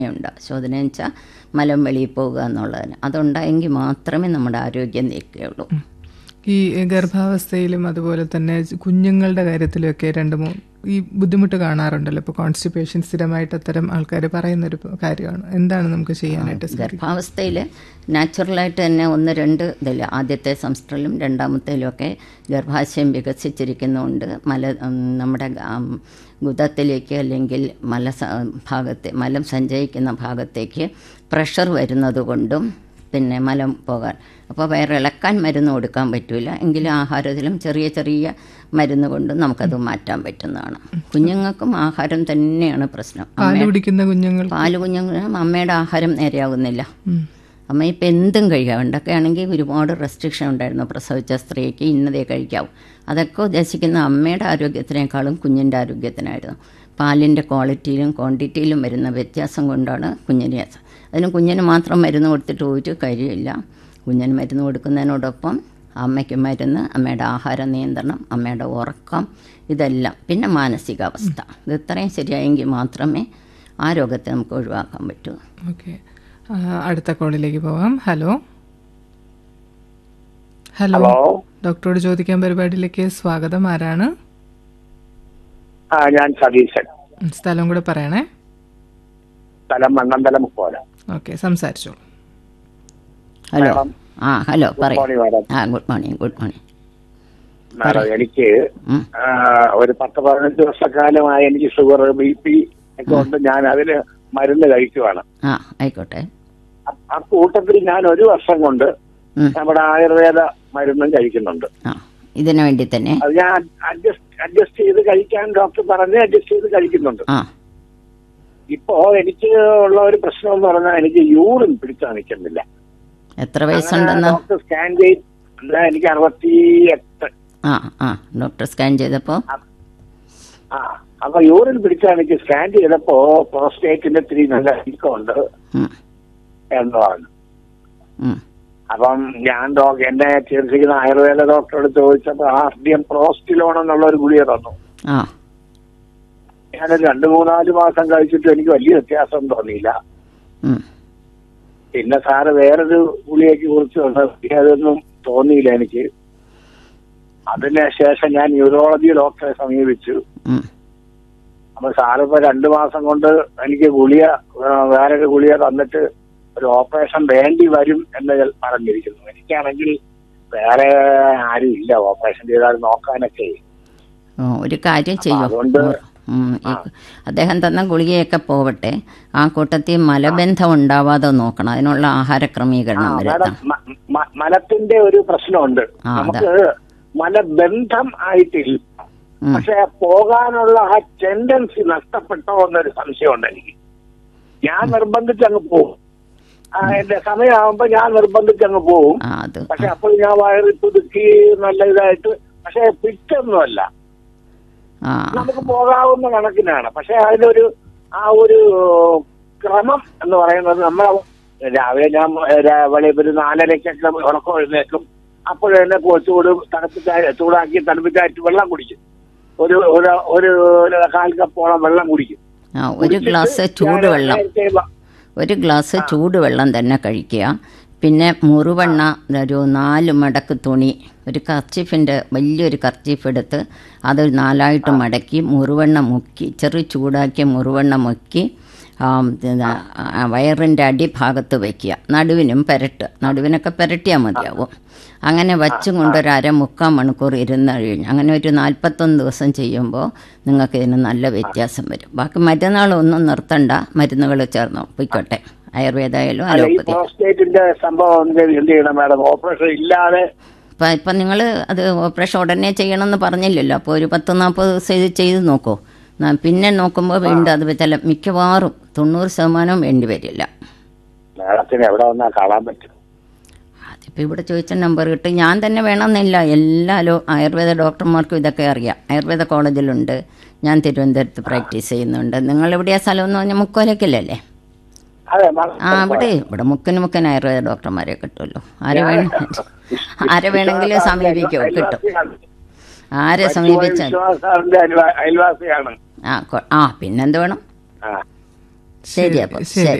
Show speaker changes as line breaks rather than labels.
ഉണ്ട് ശോധന വെച്ചാൽ മലം വെളിയിൽ പോകുക എന്നുള്ളതിന് അതുണ്ടായെങ്കിൽ മാത്രമേ നമ്മുടെ ആരോഗ്യം നിൽക്കുകയുള്ളൂ
ഈ ഗർഭാവസ്ഥയിലും അതുപോലെ തന്നെ കുഞ്ഞുങ്ങളുടെ കാര്യത്തിലുമൊക്കെ രണ്ട് മൂന്ന് ഈ ബുദ്ധിമുട്ട് കാണാറുണ്ടല്ലോ ഇപ്പോൾ കോൺസ്റ്റിപ്പേഷൻ സ്ഥിരമായിട്ട് അത്തരം ആൾക്കാർ പറയുന്നൊരു കാര്യമാണ് എന്താണ് നമുക്ക് ചെയ്യാനായിട്ട് സാധിക്കുക
ഗർഭാവസ്ഥയിൽ നാച്ചുറലായിട്ട് തന്നെ ഒന്ന് രണ്ട് ഇതിൽ ആദ്യത്തെ സംസ്റ്ററിലും രണ്ടാമത്തേലും ഒക്കെ ഗർഭാശയം വികസിച്ചിരിക്കുന്നതുകൊണ്ട് മല ഉം, നമ്മുടെ ഉം, ഗുദത്തിലേക്ക് അല്ലെങ്കിൽ മല സ- ഭാഗത്തെ മലം സഞ്ചയിക്കുന്ന ഭാഗത്തേക്ക് പ്രഷർ വരുന്നത് കൊണ്ടും പിന്നെ മലം പോകാൻ അപ്പോൾ വയറിളക്കാൻ മരുന്ന് കൊടുക്കാൻ പറ്റില്ല എങ്കിലും ആഹാരത്തിലും ചെറിയ ചെറിയ മരുന്ന് കൊണ്ടും നമുക്കത് മാറ്റാൻ പറ്റുന്നതാണ് കുഞ്ഞുങ്ങൾക്കും ആഹാരം തന്നെയാണ് പ്രശ്നം
പാല് കുടിക്കുന്ന കുഞ്ഞുങ്ങൾ
പാല് കുഞ്ഞുങ്ങളും അമ്മയുടെ ആഹാരം നേരെയാകുന്നില്ല
ഉം.
അമ്മ ഇപ്പം എന്തും കഴിക്കാം പണ്ടൊക്കെ ആണെങ്കിൽ ഒരുപാട് റെസ്ട്രിക്ഷൻ ഉണ്ടായിരുന്നു പ്രസവിച്ച സ്ത്രീക്ക് ഇന്നതേ കഴിക്കാവൂ അതൊക്കെ ഉദ്ദേശിക്കുന്ന അമ്മയുടെ ആരോഗ്യത്തിനേക്കാളും കുഞ്ഞിൻ്റെ ആരോഗ്യത്തിനായിരുന്നു പാലിൻ്റെ ക്വാളിറ്റിയിലും ക്വാണ്ടിറ്റിയിലും വരുന്ന വ്യത്യാസം കൊണ്ടാണ് കുഞ്ഞിനെ അതിന് കുഞ്ഞിന് മാത്രം മരുന്ന് കൊടുത്തിട്ട് ഒരു കാര്യമില്ല കുഞ്ഞിന് മരുന്ന് കൊടുക്കുന്നതിനോടൊപ്പം അമ്മയ്ക്ക് മരുന്ന് അമ്മയുടെ ആഹാര നിയന്ത്രണം അമ്മയുടെ ഉറക്കം ഇതെല്ലാം പിന്നെ മാനസികാവസ്ഥ ഇത് ഇത്രയും ശരിയായെങ്കിൽ മാത്രമേ ആ രോഗത്തെ നമുക്ക് ഒഴിവാക്കാൻ പറ്റൂ
ഓക്കെ അടുത്ത കോളിലേക്ക് പോവാം ഹലോ ഹലോ
ഹലോ
ഡോക്ടറോട് ചോദിക്കാൻ പരിപാടിയിലേക്ക് സ്വാഗതം ആരാണ്
ആ ഞാൻ സതീശൻ
ഉം, സ്ഥലം കൂടെ പറയണേ
സ്ഥലം മണ്ണന്തലം പോലെ
ഓക്കെ സംസാരിച്ചോളൂ
ഹലോ
മാഡം.
ആ ഹലോ പറയൂ
മോർണിംഗ് മാഡം
ആ good morning good morning
madam എനിക്ക്
ഉം.
ആ, ഒരു പത്ത് പതിനഞ്ച് വർഷക്കാലമായി എനിക്ക് ഷുഗർ ബി പി ഒക്കെ ഉണ്ട് ഞാൻ അതിന് മരുന്ന് കഴിക്കുവാണ്
ആ ആയിക്കോട്ടെ
അ- ആ കൂട്ടത്തിൽ ഞാൻ ഒരു വർഷം കൊണ്ട്
ഉം.
നമ്മുടെ ആയുർവേദ മരുന്നും കഴിക്കുന്നുണ്ട്
ആ ഇതിനു വേണ്ടി തന്നെ
അത് ഞാൻ അഡ്ജസ്റ്റ് അഡ്ജസ്റ്റ് ചെയ്ത് കഴിക്കാൻ ഡോക്ടർ പറഞ്ഞ് അഡ്ജസ്റ്റ് ചെയ്ത് കഴിക്കുന്നുണ്ട്
ആ
ഇപ്പോ എനിക്ക് ഉള്ള ഒരു പ്രശ്നം എന്ന് പറഞ്ഞാൽ എനിക്ക് യൂറിൻ പിടിച്ചാൽ നിൽക്കുന്നില്ല
എത്ര വയസ്സുണ്ടെന്ന്
ഡോക്ടർ സ്കാൻ ചെയ്ത് അല്ല, എനിക്ക് അറുപത്തി എട്ട്
ആ ആ ഡോക്ടർ സ്കാൻ ചെയ്തപ്പോൾ
ആ അപ്പൊ യൂറിൻ പിടിച്ചാൽ എനിക്ക് സ്കാൻ ചെയ്തപ്പോ പ്രോസ്റ്റേറ്റിന്റെ ഇത്തിരി നല്ല വീക്കമുണ്ട് എന്ന് പറഞ്ഞു അപ്പം ഞാൻ ഡോക്ടർ എന്നെ ചികിത്സിക്കുന്ന ആയുർവേദ ഡോക്ടറോട് ചോദിച്ചപ്പോ ആർഡിയം പ്രോസ്റ്റിലോൺ എന്നുള്ള ഒരു ഗുളിക തന്നു
ആ
ഞാനൊരു രണ്ടു മൂന്നാല് മാസം കഴിച്ചിട്ട് എനിക്ക് വലിയ വ്യത്യാസം തോന്നിയില്ല
ഉം.
പിന്നെ സാറ് വേറൊരു ഗുളികയ്ക്ക് കുറിച്ച് തന്നു. എനിക്ക് അതൊന്നും തോന്നിയില്ല എനിക്ക് അതിന് ശേഷം ഞാൻ ന്യൂറോളജി ഡോക്ടറെ സമീപിച്ചു
ഉം.
അപ്പൊ സാറ് ഇപ്പൊ രണ്ടു മാസം കൊണ്ട് എനിക്ക് ഗുളിക ആ, വേറൊരു ഗുളിക തന്നിട്ട് ഒരു ഓപ്പറേഷൻ വേണ്ടി വരും എന്ന് പറഞ്ഞിരിക്കുന്നു എനിക്കാണെങ്കിൽ വേറെ ആരും ഇല്ല ഓപ്പറേഷൻ ചെയ്താൽ നോക്കാനൊക്കെ
ഓ, ഒരു കാര്യം ചെയ്യൂ
അതുകൊണ്ട്
ഉം, ഈ അദ്ദേഹം തന്ന ഗുളികയൊക്കെ പോവട്ടെ ആ കൂട്ടത്തിൽ മലബന്ധം ഉണ്ടാവാതെ നോക്കണം അതിനുള്ള ആഹാര
ആ
ക്രമീകരണം
മാഡം
വരുത്താം
മ- മ- മലത്തിന്റെ ഒരു പ്രശ്നമുണ്ട്
ആ, അതാ.
നമുക്ക് മലബന്ധം ആയിട്ടില്ല
ഉം.
പക്ഷെ പോകാനുള്ള ആ ടെൻഡൻസി നഷ്ടപ്പെട്ടോ എന്നൊരു സംശയമുണ്ട് എനിക്ക് ഞാൻ നിർബന്ധിച്ച് അങ്ങ് പോകും ആ, എന്റെ സമയമാകുമ്പോ ഞാൻ നിർബന്ധിച്ച് അങ്ങ് പോകും
ആ അത്
പക്ഷെ അപ്പോൾ ഞാൻ വയറി പുതുക്കി നല്ല ഇതായിട്ട് പക്ഷെ പിറ്റൊന്നുമല്ല
ആ
നമുക്ക് പോകാവുന്ന കണക്കിനാണ് പക്ഷെ അതിനൊരു ആ ഒരു ക്രമം എന്ന് പറയുന്നത് നമ്മൾ രാവിലെ ഞാൻ രാ- വെളിയിൽ ഒരു നാലരയ്ക്കൊക്കെ ഉറക്കം എഴുന്നേക്കും അപ്പോൾ തന്നെ ചൂട് തണുപ്പിച്ച ചൂടാക്കി തണുപ്പിച്ചായിട്ട് വെള്ളം കുടിക്കും ഒരു ഒരു ഒരു ഒരു കാൽ കപ്പോളം വെള്ളം കുടിക്കും
ആ ഒരു ഗ്ലാസ് ചൂടുവെള്ളം
നേരത്തെ വ-
ഒരു ഗ്ലാസ് ചൂടുവെള്ളം തന്നെ കഴിക്കുക പിന്നെ മുറുവെണ്ണ ഒരു നാല് മടക്ക് തുണി ഒരു കർച്ചീഫിൻ്റെ വലിയൊരു കർച്ചീഫ് എടുത്ത് അത് നാലായിട്ട് മടക്കി മുറുവെണ്ണ മുക്കി ചെറു ചൂടാക്കിയ മുറുവെണ്ണ മുക്കി വയറിൻ്റെ അടിഭാഗത്ത് വയ്ക്കുക നടുവിനും പെരട്ട് നടുവിനൊക്കെ പെരട്ടിയാൽ മതിയാവും അങ്ങനെ വച്ചും കൊണ്ട് ഒരു അര മുക്കാൽ മണിക്കൂർ ഇരുന്ന് കഴിഞ്ഞ് അങ്ങനെ ഒരു നാൽപ്പത്തൊന്ന് ദിവസം ചെയ്യുമ്പോൾ നിങ്ങൾക്ക് ഇതിന് നല്ല വ്യത്യാസം വരും ബാക്കി മരുന്നുകളൊന്നും നിർത്തണ്ട മരുന്നുകൾ ചേർന്നോ പൊയ്ക്കോട്ടെ ആയുർവേദമായാലും
അല്ല, ഈ
അലോപ്പതി
പ്രോസ്റ്റേറ്റിന്റെ സംഭവം എന്ത് എന്ത് ചെയ്യണം മാഡം ഓപ്പറേഷൻ ഇല്ലാതെ
ഇപ്പം ഇപ്പം നിങ്ങൾ അത് ഓപ്പറേഷൻ ഉടനെ ചെയ്യണമെന്ന് പറഞ്ഞില്ലല്ലോ അപ്പോൾ ഒരു പത്ത് നാൽപ്പത് ദിവസം ഇത് ചെയ്ത് നോക്കൂ ന- പിന്നെ നോക്കുമ്പോൾ വീണ്ടും അത് ചില മിക്കവാറും തൊണ്ണൂറ് ശതമാനവും വേണ്ടി വരില്ല
മാഡത്തിന് എവിടെ വന്നാ കാണാൻ പറ്റും
അതിപ്പോൾ ഇവിടെ ചോദിച്ച നമ്പർ കിട്ടും ഞാൻ തന്നെ വേണമെന്നില്ല എല്ലാ ലോ ആയുർവേദ ഡോക്ടർമാർക്കും ഇതൊക്കെ അറിയാം ആയുർവേദ കോളേജിലുണ്ട് ഞാൻ തിരുവനന്തപുരത്ത് പ്രാക്ടീസ് ചെയ്യുന്നുണ്ട് നിങ്ങൾ എവിടെയാ സ്ഥലം എന്ന് പറഞ്ഞാൽ മുക്കോലക്കല്ലേ
അതെ മാഡം
ആ ഇവിടെ ഇവിടെ മുക്കന് മുക്കൻ ആയുർവേദ ഡോക്ടർമാരെ കിട്ടുമല്ലോ ആരെ വേണം ആരെ വേണമെങ്കിലും സമീപിക്കോ കിട്ടും ആരെ സമീപിച്ചാൽ
വിശ്വാസാറിന്റെ അയൽവാ- അയൽവാസിയാണ്
ആ കൊ- ആ പിന്നെന്ത് വേണം
ആ
ശരി അപ്പോൾ
ശരി